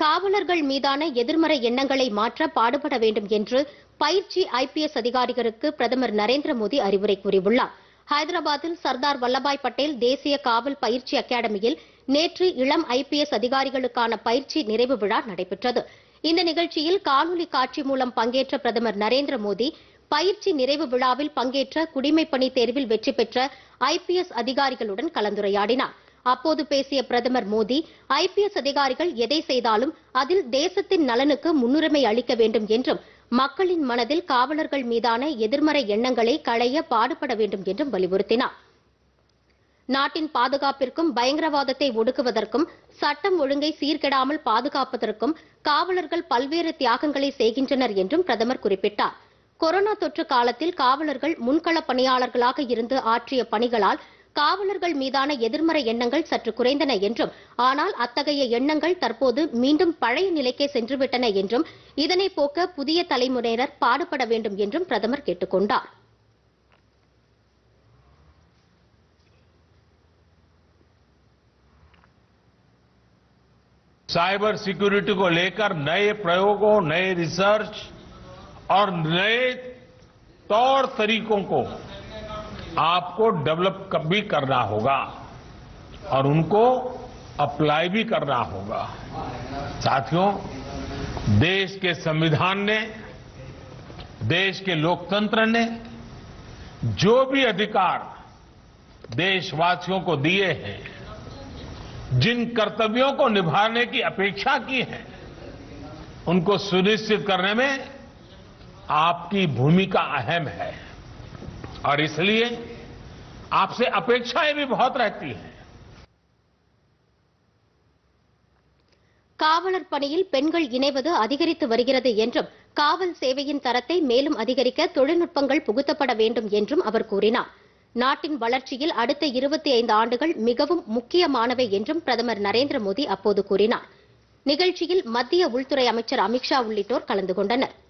காவலர்கள் மீதான எதிர்மறை எண்ணங்களை மாற்ற பாடுபட வேண்டும் என்று பயிற்சி ஐபிஎஸ் அதிகாரிகளுக்கு பிரதமர் நரேந்திர மோடி அறிவுரை கூறியுள்ளார் ஹைதராபாத்தில் சர்தார் வல்லபாய் பட்டேல் தேசிய காவல் பயிற்சி அகாடமியில் நேற்று இளம் ஐபிஎஸ் அதிகாரிகளுக்கான பயிற்சி நிறைவு விழா நடைபெற்றது இந்த நிகழ்ச்சியில் காணொலி காட்சி மூலம் பங்கேற்ற பிரதமர் நரேந்திர மோடி பயிற்சி நிறைவு விழாவில் பங்கேற்ற குடிமைப்பணி தேர்வில் வெற்றி பெற்ற ஐபிஎஸ் அதிகாரிகளுடன் கலந்துரையாடினார் அப்போது பேசிய பிரதமர் மோடி ஐபிஎஸ் அதிகாரிகள் எதை செய்தாலும் அதில் தேசத்தின் நலனுக்கு முன்னுரிமை அளிக்க வேண்டும் என்றும் மக்களின் மனதில் காவலர்கள் மீதான எதிர்மறை எண்ணங்களை களைய பாடுபட வேண்டும் என்றும் வலியுறுத்தினார் நாட்டின் பாதுகாப்பிற்கும் பயங்கரவாதத்தை ஒடுக்குவதற்கும் சட்டம் ஒழுங்கை சீர்கெடாமல் பாதுகாப்பதற்கும் காவலர்கள் பல்வேறு தியாகங்களை செய்கின்றனர் என்றும் பிரதமர் குறிப்பிட்டார் கொரோனா தொற்று காலத்தில் காவலர்கள் முன்களப் பணியாளர்களாக இருந்து ஆற்றிய பணிகளால் காவலர்கள் மீதான எதிர்மறை எண்ணங்கள் சற்று குறைந்தன என்றும் ஆனால் அத்தகைய எண்ணங்கள் தற்போது மீண்டும் பழைய நிலைக்கே சென்றுவிட்டன என்றும் இதனை போக்க புதிய தலைமுறையினர் பாடுபட வேண்டும் என்றும் பிரதமர் கேட்டுக் கொண்டார் साइबर सिक्योरिटी को लेकर नए प्रयोगों नए रिसर्च और नए तौर तरीकों को आपको डेवलप क- भी करना होगा और उनको अप्लाई भी करना होगा साथियों देश के संविधान ने देश के लोकतंत्र ने जो भी अधिकार देशवासियों को दिए हैं जिन कर्तव्यों को निभाने की अपेक्षा की है उनको सुनिश्चित करने में आपकी भूमिका अहम है और इसलिए आपसे अपेक्षाएं भी बहुत रहती हैं காவலர் பணியில் பெண்கள் இணைவது அதிகரித்து வருகிறது என்றும் காவல் சேவையின் தரத்தை மேலும் அதிகரிக்க தொழில்நுட்பங்கள் புகுத்தப்பட வேண்டும் என்றும் அவர் கூறினார் நாட்டின் வளர்ச்சியில் அடுத்த இருபத்தி ஐந்து ஆண்டுகள் மிகவும் முக்கியமானவை என்றும் பிரதமர் நரேந்திர மோடி அப்போது கூறினார் நிகழ்ச்சியில் மத்திய உள்துறை அமைச்சர் அமித்ஷா உள்ளிட்டோர் கலந்து கொண்டனர்